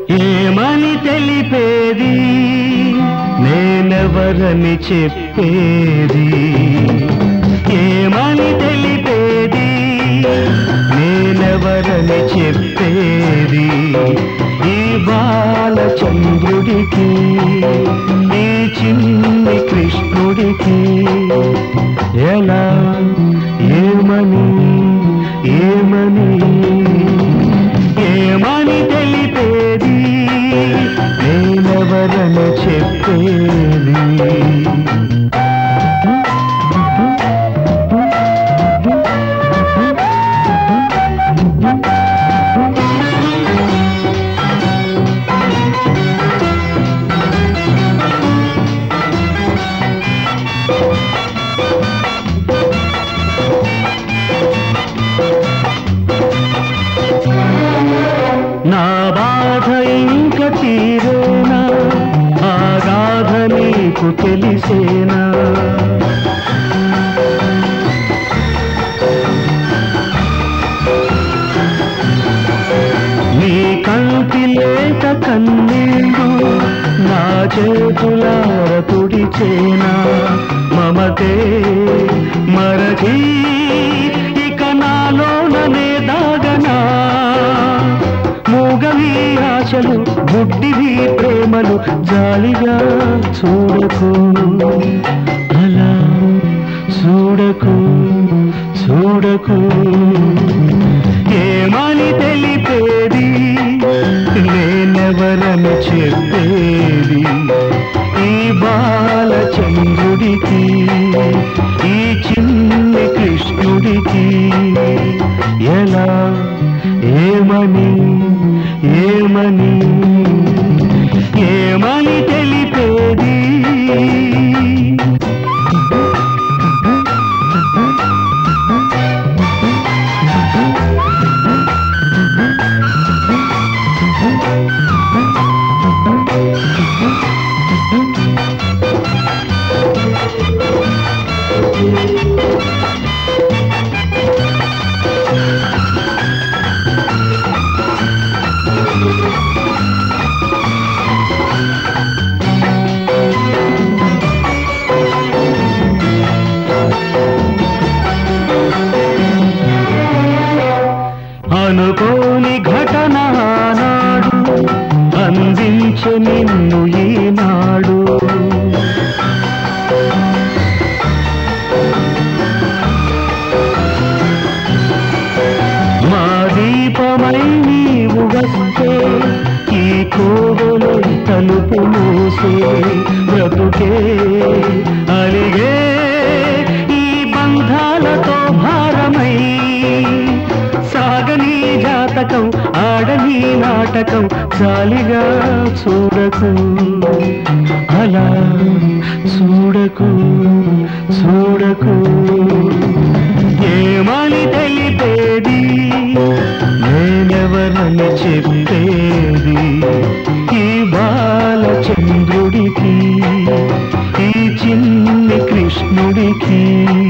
ఏమని తెలిపేది నేనెవరని చెప్పేది ఏమని తెలిపేది నేనెవరని చెప్పేది ఈ బాలచంద్రుడికి ఈ చిన్ని కృష్ణుడికి ఎలా ఏమని ఏమని ఏమని తెలిపేది నేనెవరని చెప్పేది నా బాధ ఇంక తీరేనా ఆ గాథ నీకు తెలిసేనా నీ కంటి లేక కన్నీళ్ళు నా చేతులార తుడిచేనా మమతే మరచి ఇక నాలోననే దాగనా మూగవి ఆశలు గుడ్డివి ప్రేమలు జాలిగా చూడకు అలా చూడకు చూడకు ఏమని తెలిపేది నేనెవరని చెప్పేది ఈ బాలచంద్రుడికి ఈ చిన్ని కృష్ణుడికి ఎలా ఏమని ఏమని ఏమని తెలిపేది అనుకోని ఘటన నాడు అందించు నిన్ను ఈనాడు మా దీపమై నీవు వస్తే ఈ కోవెలు తలుపు మూసే బ్రతుకే అలిగే ఈ బంధాలతో భారమై సాగని జాతకం ఆడని నాటకం చాలిగా చూడకు అలా చూడకు చూడకు ఏమని తెలిపేది నేనెవరని చెప్పేది ఈ బాలచంద్రుడికి ఈ చిన్ని కృష్ణుడికి